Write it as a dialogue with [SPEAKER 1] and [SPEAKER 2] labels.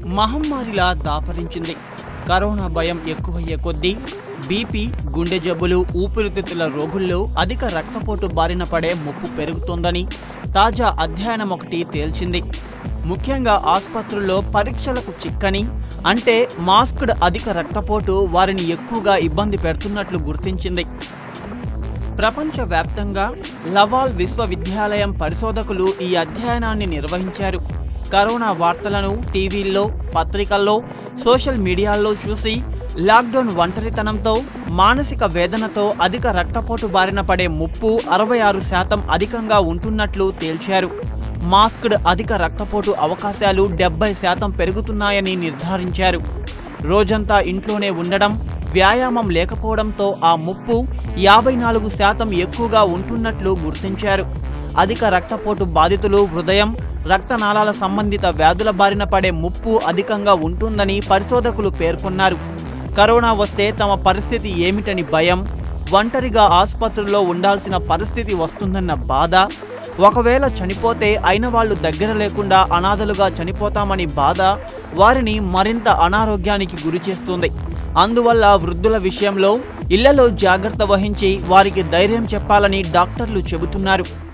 [SPEAKER 1] మహమ్మారిలా దాపరించింది corona భయం ఎక్కువయ్యే కొద్దీ BP గుండె జబ్బులు ఊపిరితిత్తుల రోగుల్లో అధిక రక్తపోటు బారిన పడే ముప్పు పెరుగుతోందని తాజా అధ్యయనం ఒకటి తేల్చింది ముఖ్యంగా ఆసుపత్రుల్లో పరీక్షలకు చిక్కని అంటే మాస్క్డ్ అధిక రక్తపోటు వారిని ఎక్కువగా ఇబ్బంది పెడుతున్నట్లు గుర్తించింది ప్రపంచవ్యాప్తంగా లవాల్ విశ్వవిద్యాలయం పరిశోధకులు ఈ అధ్యయనాన్ని నిర్వహించారు కరోనా వార్తలను టీవీల్లో పత్రికల్లో సోషల్ మీడియాల్లో చూసి లాక్డౌన్ ఒంటరితనంతో మానసిక వేదనతో అధిక రక్తపోటు బారిన పడే ముప్పు అరవై ఆరు శాతం అధికంగా ఉంటున్నట్లు తేల్చారు మాస్క్డ్ అధిక రక్తపోటు అవకాశాలు డెబ్బై శాతం పెరుగుతున్నాయని నిర్ధారించారు రోజంతా ఇంట్లోనే ఉండడం వ్యాయామం లేకపోవడంతో ఆ ముప్పు యాభై నాలుగు శాతం ఎక్కువగా ఉంటున్నట్లు గుర్తించారు అధిక రక్తపోటు బాధితులు హృదయం రక్తనాళాల సంబంధిత వ్యాధుల బారిన పడే ముప్పు అధికంగా ఉంటుందని పరిశోధకులు పేర్కొన్నారు కరోనా వస్తే తమ పరిస్థితి ఏమిటని భయం ఒంటరిగా ఆసుపత్రుల్లో ఉండాల్సిన పరిస్థితి వస్తుందన్న బాధ ఒకవేళ చనిపోతే అయిన వాళ్ళు దగ్గర లేకుండా అనాథలుగా చనిపోతామని బాధ వారిని మరింత అనారోగ్యానికి గురి చేస్తుంది అందువల్ల వృద్ధుల విషయంలో ఇళ్లలో జాగ్రత్త వహించి వారికి ధైర్యం చెప్పాలని డాక్టర్లు చెబుతున్నారు